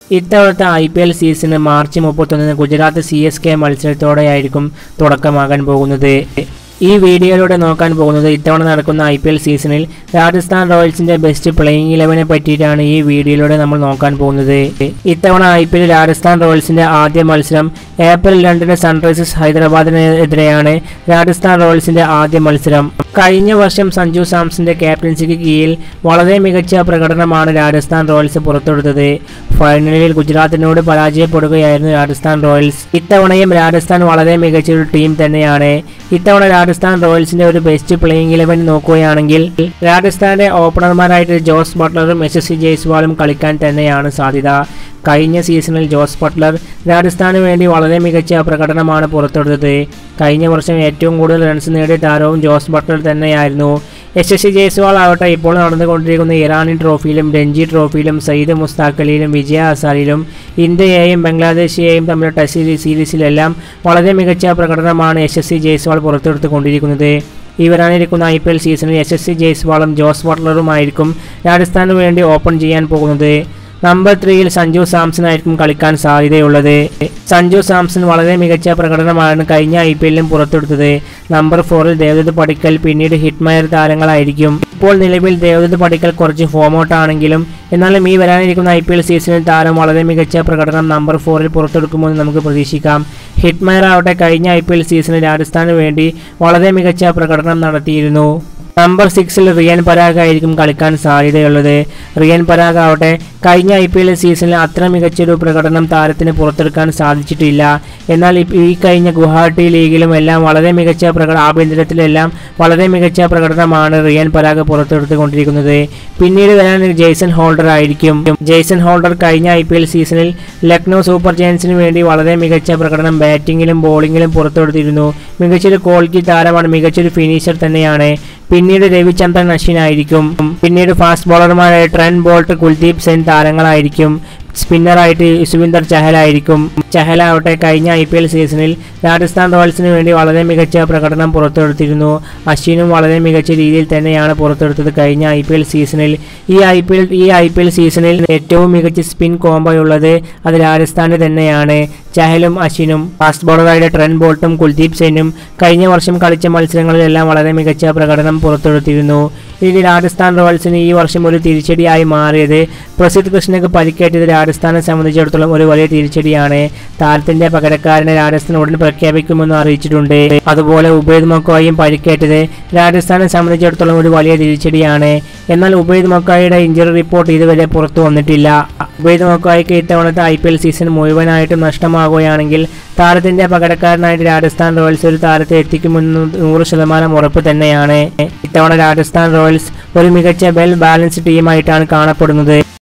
ഇത്തവണത്തെ I P L season March മുപ്പത്തൊന്നിന് Gujarat C S K മത്സരത്തോടെയായിരിക്കും തുടക്കമാകാൻ പോകുന്നത് ഈ വീഡിയോയിലൂടെ നോക്കാൻ പോകുന്നത് ഇത്തവണ നടക്കുന്ന ഐ പി എൽ സീസണിൽ രാജസ്ഥാൻ റോയൽസിന്റെ ബെസ്റ്റ് പ്ലേയിങ് ഇലവനെ പറ്റിയിട്ടാണ് ഈ വീഡിയോയിലൂടെ നമ്മൾ നോക്കാൻ പോകുന്നത് ഇത്തവണ ഐ പി എൽ രാജസ്ഥാൻ റോയൽസിന്റെ ആദ്യ മത്സരം ഏപ്രിൽ രണ്ടിന് സൺറൈസേഴ്സ് ഹൈദരാബാദിനെതിരെയാണ് രാജസ്ഥാൻ റോയൽസിന്റെ ആദ്യ മത്സരം കഴിഞ്ഞ വർഷം സഞ്ജു സാംസന്റെ ക്യാപ്റ്റൻസിക്ക് കീഴിൽ വളരെ മികച്ച പ്രകടനമാണ് രാജസ്ഥാൻ റോയൽസ് പുറത്തെടുത്തത് ഫൈനലിൽ ഗുജറാത്തിനോട് പരാജയപ്പെടുകയായിരുന്നു രാജസ്ഥാൻ റോയൽസ് ഇത്തവണയും രാജസ്ഥാൻ വളരെ മികച്ച ഒരു ടീം തന്നെയാണ് ഇത്തവണ രാജസ്ഥാൻ റോയൽസിന്റെ ഒരു ബെസ്റ്റ് പ്ലേയിങ് ഇലവൻ നോക്കുകയാണെങ്കിൽ രാജസ്ഥാന്റെ ഓപ്പണർമാരായിട്ട് ജോസ് ബട്ട്ലറും എസ് എസ് സി ജയ്സ്വാളും കളിക്കാൻ തന്നെയാണ് സാധ്യത കഴിഞ്ഞ സീസണിൽ ജോസ് ബട്ട്ലർ രാജസ്ഥാന് വേണ്ടി വളരെ മികച്ച പ്രകടനമാണ് പുറത്തെടുത്തത് കഴിഞ്ഞ വർഷം ഏറ്റവും കൂടുതൽ റൺസ് നേടിയ താരവും ജോസ് ബട്ട്ലർ തന്നെയായിരുന്നു എസ് എസ് സി ജയ്സ്വാൾ ആവട്ടെ ഇപ്പോൾ നടന്നുകൊണ്ടിരിക്കുന്ന ഇറാനി ട്രോഫിയിലും രഞ്ജി ട്രോഫിയിലും സയ്യിദ് മുസ്താഖ് അലിയിലും വിജയ ഹസാരിലും ഇന്ത്യയെയും ബംഗ്ലാദേശിയെയും തമ്മിൽ ടെസ്റ്റ് സീരീസിലെല്ലാം വളരെ മികച്ച പ്രകടനമാണ് എസ് എസ് സി ജയ്സ്വാൾ പുറത്തെടുത്തുകൊണ്ടിരിക്കുന്നത് ഈ വരാനിരിക്കുന്ന ഐ പി എൽ സീസണിൽ എസ് എസ് സി ജയ്സ്വാളും ജോസ് ബട്ട്ലറുമായിരിക്കും രാജസ്ഥാന് വേണ്ടി ഓപ്പൺ ചെയ്യാൻ പോകുന്നത് നമ്പർ ത്രീയിൽ സഞ്ജു സാംസൺ ആയിരിക്കും കളിക്കാൻ സാധ്യതയുള്ളത് സഞ്ജു സാംസൺ വളരെ മികച്ച പ്രകടനമാണ് കഴിഞ്ഞ ഐ പി എല്ലിലും പുറത്തെടുത്തത് നമ്പർ ഫോറിൽ ദേവദത്ത് പടിക്കൽ പിന്നീട് ഹിറ്റ്മയർ താരങ്ങളായിരിക്കും ഇപ്പോൾ നിലവിൽ ദേവദത്ത് പടിക്കൽ കുറച്ച് ഫോം ഔട്ട് ആണെങ്കിലും എന്നാലും ഈ വരാനിരിക്കുന്ന ഐ പി എൽ സീസണിൽ താരം വളരെ മികച്ച പ്രകടനം നമ്പർ ഫോറിൽ പുറത്തെടുക്കുമെന്ന് നമുക്ക് പ്രതീക്ഷിക്കാം ഹിറ്റ്മയർ ആവട്ടെ കഴിഞ്ഞ ഐ പി എൽ സീസണിൽ രാജസ്ഥാന് വേണ്ടി വളരെ മികച്ച പ്രകടനം നടത്തിയിരുന്നു നമ്പർ സിക്സിൽ റിയൻ പരാഗ് ആയിരിക്കും കളിക്കാൻ സാധ്യതയുള്ളത് റിയൻ പരാഗ് ആവട്ടെ കഴിഞ്ഞ ഐ പി എൽ സീസണിൽ അത്ര മികച്ചൊരു പ്രകടനം താരത്തിന് പുറത്തെടുക്കാൻ സാധിച്ചിട്ടില്ല എന്നാൽ ഇപ്പ- ഈ കഴിഞ്ഞ ഗുവാഹട്ടി ലീഗിലും എല്ലാം വളരെ മികച്ച പ്രകടനം ആഭ്യന്തരത്തിലെല്ലാം വളരെ മികച്ച പ്രകടനമാണ് റിയൻ പരാഗ് പുറത്തെടുത്തുകൊണ്ടിരിക്കുന്നത് പിന്നീട് വരാൻ ജെയ്സൺ ഹോൾഡർ ആയിരിക്കും ജെയ്സൺ ഹോൾഡർ കഴിഞ്ഞ ഐ പി എൽ സീസണിൽ ലക്നൗ സൂപ്പർ ജയൻസിന് വേണ്ടി വളരെ മികച്ച പ്രകടനം ബാറ്റിങ്ങിലും ബോളിങ്ങിലും പുറത്തെടുത്തിരുന്നു മികച്ചൊരു ക്വാളിറ്റി താരമാണ് മികച്ചൊരു ഫിനിഷർ തന്നെയാണ് പിന്നീട് രവിചന്ദ്രൻ അശ്വിനായിരിക്കും പിന്നീട് ഫാസ്റ്റ് ബോളർമാരായ ട്രെൻ ബോൾട്ട് കുൽദീപ് സെൻ താരങ്ങളായിരിക്കും സ്പിന്നറായിട്ട് യുസ്വിന്ദർ ചഹലായിരിക്കും ചഹലാവട്ടെ കഴിഞ്ഞ ഐ പി എൽ സീസണിൽ രാജസ്ഥാൻ റോയൽസിന് വേണ്ടി വളരെ മികച്ച പ്രകടനം പുറത്തെടുത്തിരുന്നു അശ്വിനും വളരെ മികച്ച രീതിയിൽ തന്നെയാണ് പുറത്തെടുത്തത് കഴിഞ്ഞ ഐ പി എൽ സീസണിൽ ഈ ഐ പി എൽ ഈ ഐ പി എൽ സീസണിൽ ഏറ്റവും മികച്ച സ്പിൻ കോംബോയുള്ളത് അത് രാജസ്ഥാന് തന്നെയാണ് ചഹലും അശ്വിനും ഫാസ്റ്റ് ബോളറായ ട്രെൻ ബോൾട്ടും കുൽദീപ് സെന്നും കഴിഞ്ഞ വർഷം കളിച്ച മത്സരങ്ങളിലെല്ലാം വളരെ മികച്ച പ്രകടനം പുറത്തെടുത്തിരുന്നു ഇനി രാജസ്ഥാൻ റോയൽസിന് ഈ വർഷം ഒരു തിരിച്ചടിയായി മാറിയത് പ്രസിദ്ധ് കൃഷ്ണയ്ക്ക് പരിക്കേറ്റത് രാജസ്ഥാനെ സംബന്ധിച്ചിടത്തോളം ഒരു വലിയ തിരിച്ചടിയാണ് താരത്തിന്റെ പകരക്കാരനെ രാജസ്ഥാൻ ഉടൻ പ്രഖ്യാപിക്കുമെന്ന് അറിയിച്ചിട്ടുണ്ട് അതുപോലെ ഉബൈദ് മക്കോയും പരിക്കേറ്റത് രാജസ്ഥാനെ സംബന്ധിച്ചിടത്തോളം ഒരു വലിയ തിരിച്ചടിയാണ് എന്നാൽ ഉബൈദ് മക്കോയുടെ ഇഞ്ചുറി റിപ്പോർട്ട് ഇതുവരെ പുറത്തു വന്നിട്ടില്ല ഉബൈദ് മക്കോയ്ക്ക് ഇത്തവണത്തെ ഐ പി എൽ സീസൺ മുഴുവനായിട്ടും നഷ്ടമാകുകയാണെങ്കിൽ താരത്തിന്റെ പകരക്കാരനായിട്ട് രാജസ്ഥാൻ റോയൽസ് ഒരു താരത്തെ എത്തിക്കുമെന്ന് നൂറ് ശതമാനം ഉറപ്പ് തന്നെയാണ് ഇത്തവണ രാജസ്ഥാൻ റോയൽസ് ഒരു മികച്ച വെൽ ബാലൻസ്ഡ് ടീമായിട്ടാണ് കാണപ്പെടുന്നത്